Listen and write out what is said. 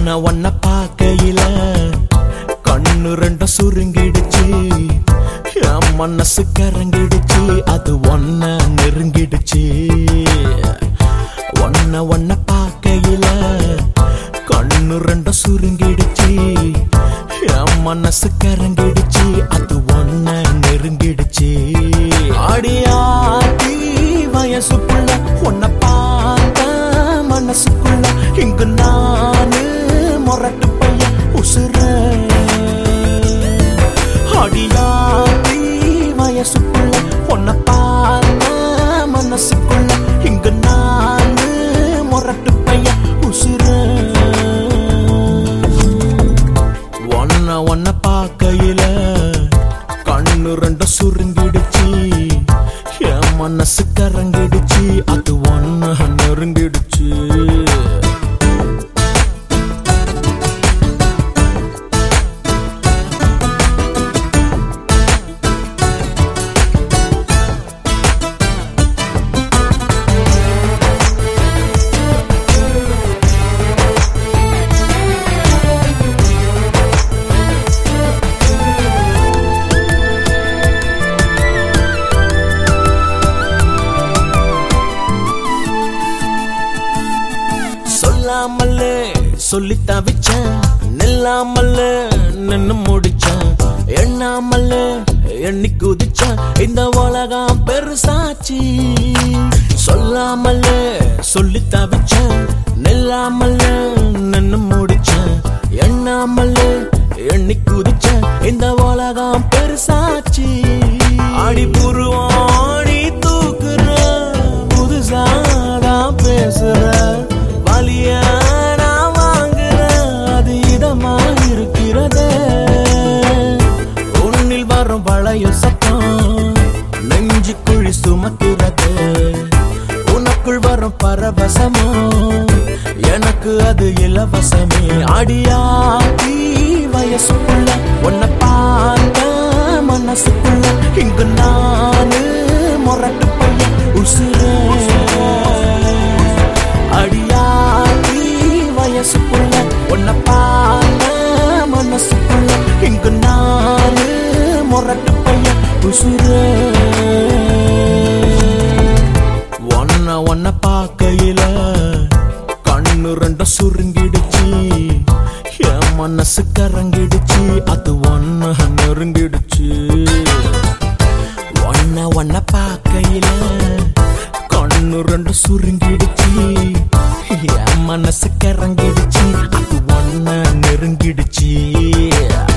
ஒன்ன ஒன்ன பார்க்கையில கண்ணு ரெண்டும் சுருங்கிடுச்சு என் மனசு கரங்கிடுச்சு அது ஒன்ன நெருங்கிடுச்சு ஒன்ன ஒன்ன பார்க்கையில கண்ணு ரெண்டும் சுருங்கிடுச்சு என் மனசு கரங்கிடுச்சு அது ஒன்ன நெருங்கிடுச்சு அடியாத்தி வயசுக்குள்ள உன்னை பார்த்த மனசுக்குள்ள இங்கு நானு முரட்டு பையன் உசுர அடியாத்தி வயசுக்குள்ள உன்னை பார்த்த மனசுக்குள்ள இங்கு நானு முரட்டு பையன் உசுர ஒன்ன ஒன்ன பார்க்கையில கண்ணு ரெண்டும் சுருங்கிடுச்சு என் மனசு கரங்கிடுச்சு அது ஒன்ன நெருங்கிடுச்சு சொல்லாமலே சொல்லி தவிச்சேன் நில்லாமல நின்னு முடிச்சேன் எண்ணாமல எண்ணி குதிச்சேன் இந்த உலகம் பெருசாச்சு சொல்லாமலே சொல்லி தவிச்சேன் நில்லாமல நின்னு முடிச்சேன் எண்ணாமல எண்ணி குதிச்சேன் இந்த உலகம் பெருசாச்சு ஆடி புருவாடி தூக்குற புதுசாதான் பேசுற வலியா நான் வாங்குறேன் அது இதமா இருக்கிறதே உன்னில் வரும் வளையும் சத்தம் நெஞ்சு குழி சுமக்கிறது உனக்குள் வரும் பரவசமோ எனக்கு அது இலவசமே அடியாத்தி வயசுக்குள்ள உன்னை பார்த்த மனசுக்குள்ள இங்கு நானு முரட்டு பையன் உசுரே அடியாத்தி வயசுக்குள்ள உன்னை பார்த்த மனசுக்குள்ள இங்கு நானு முரட்டு பையன் உசுரே ஒன்ன ஒன்ன பார்க்கையில கண்ணு ரெண்டும் சுருங்கிடுச்சு என் மனசு கரங்கிடுச்சு அது ஒன்ன நெருங்கிடுச்சு ஒன்ன ஒன்ன பார்க்கையில கண்ணு ரெண்டு சுருங்கிடுச்சு என் மனசு கரங்கிடுச்சு அது ஒன்ன நெருங்கிடுச்சு